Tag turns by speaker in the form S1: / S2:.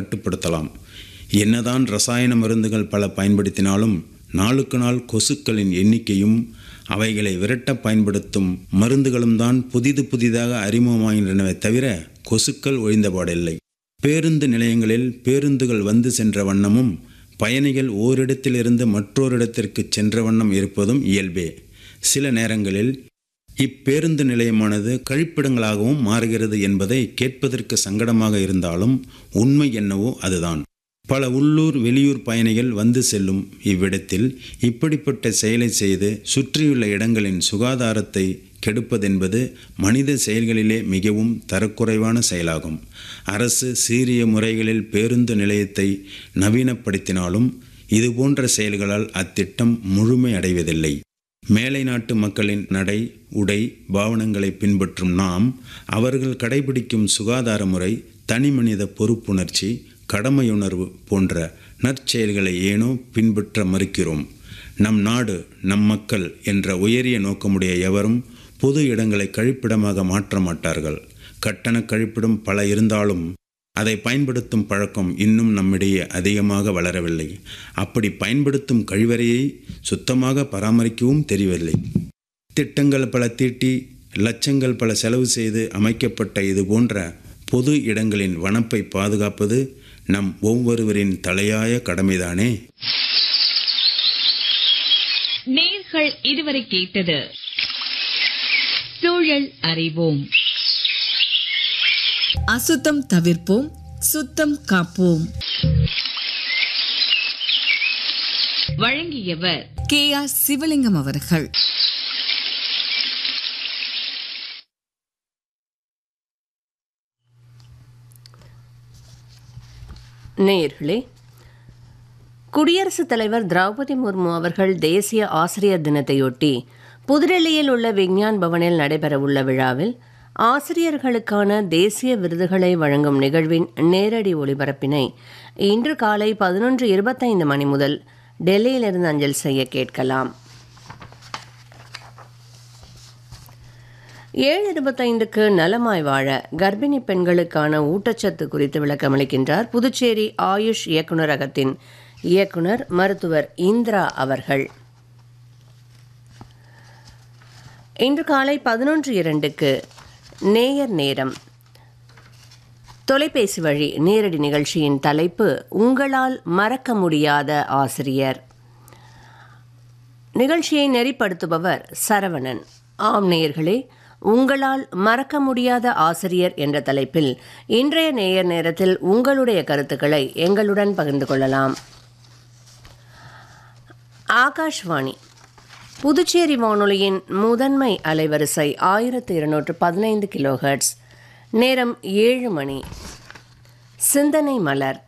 S1: கட்டுப்படுத்தலாம் என்னதான் ரசாயன மருந்துகள் பல பயன்படுத்தினாலும் நாளுக்கு நாள் கொசுக்களின் எண்ணிக்கையும் அவைகளை விரட்ட பயன்படுத்தும் மருந்துகளும் தான் புதிது புதிதாக அறிமுகமாகின்றனவே தவிர கொசுக்கள் ஒழிந்தபாடில்லை பேருந்து நிலையங்களில் பேருந்துகள் வந்து சென்ற வண்ணமும் பயணிகள் ஓரிடத்திலிருந்து மற்றொரு இடத்திற்கு சென்ற வண்ணம் இருப்பதும் இயல்பே சில நேரங்களில் இப்பேருந்து நிலையமானது கழிப்பிடங்களாகவும் மாறுகிறது என்பதை கேட்பதற்கு சங்கடமாக இருந்தாலும் உண்மை என்னவோ அதுதான் பல உள்ளூர் வெளியூர் பயணிகள் வந்து செல்லும் இவ்விடத்தில் இப்படிப்பட்ட செயலை செய்து சுற்றியுள்ள இடங்களின் சுகாதாரத்தை கெடுப்பதென்பது மனித செயல்களிலே மிகவும் தரக்குறைவான செயலாகும் அரசு சீரிய முறைகளில் பேருந்து நிலையத்தை நவீனப்படுத்தினாலும் இதுபோன்ற செயல்களால் அத்திட்டம் முழுமை அடைவதில்லை மேலை நாட்டு மக்களின் நடை உடை பாவனங்களை பின்பற்றும் நாம் அவர்கள் கடைபிடிக்கும் சுகாதார முறை தனிமனித பொறுப்புணர்ச்சி கடமையுணர்வு போன்ற நற்செயல்களை ஏனோ பின்பற்ற மறுக்கிறோம் நம் நாடு நம் மக்கள் என்ற உயரிய நோக்கமுடைய எவரும் பொது இடங்களை கழிப்பிடமாக மாற்ற மாட்டார்கள் கட்டண கழிப்பிடம் பல இருந்தாலும் அதை பயன்படுத்தும் பழக்கம் இன்னும் நம்மிடையே அதிகமாக வளரவில்லை அப்படி பயன்படுத்தும் கழிவறையை சுத்தமாக பராமரிக்கவும் தெரியவில்லை திட்டங்கள் பல தீட்டி லட்சங்கள் பல செலவு செய்து அமைக்கப்பட்ட இது போன்ற பொது இடங்களின் வனப்பை பாதுகாப்பது நம் ஒவ்வொருவரின் தலையாய கடமைதானே
S2: நேர்கள் இதுவரை கேட்டது சூழல் அறிவோம்
S3: அசுத்தம் தவிர்ப்போம் சுத்தம் காப்போம்
S2: வழங்கியவர்
S3: கே ஆர் சிவலிங்கம் அவர்கள்
S4: நேயர்களே குடியரசுத் தலைவர் திரௌபதி முர்மு அவர்கள் தேசிய ஆசிரியர் தினத்தையொட்டி புதுடெல்லியில் உள்ள விஞ்ஞான் பவனில் நடைபெறவுள்ள விழாவில் ஆசிரியர்களுக்கான தேசிய விருதுகளை வழங்கும் நிகழ்வின் நேரடி ஒளிபரப்பினை இன்று காலை பதினொன்று இருபத்தைந்து மணி முதல் டெல்லியிலிருந்து அஞ்சல் செய்ய கேட்கலாம் ஏழு இருபத்தைந்துக்கு நலமாய் வாழ கர்ப்பிணி பெண்களுக்கான ஊட்டச்சத்து குறித்து விளக்கமளிக்கின்றார் புதுச்சேரி ஆயுஷ் இயக்குநரகத்தின் இயக்குனர் மருத்துவர் இந்திரா அவர்கள் இன்று காலை பதினொன்று இரண்டுக்கு நேயர் நேரம் தொலைபேசி வழி நேரடி நிகழ்ச்சியின் தலைப்பு உங்களால் மறக்க முடியாத ஆசிரியர் நிகழ்ச்சியை நெறிப்படுத்துபவர் சரவணன் ஆம் நேயர்களே உங்களால் மறக்க முடியாத ஆசிரியர் என்ற தலைப்பில் இன்றைய நேயர் நேரத்தில் உங்களுடைய கருத்துக்களை எங்களுடன் பகிர்ந்து கொள்ளலாம் ஆகாஷ்வாணி புதுச்சேரி வானொலியின் முதன்மை அலைவரிசை ஆயிரத்து இருநூற்று பதினைந்து கிலோஹெர்ட்ஸ் நேரம் ஏழு மணி சிந்தனை மலர்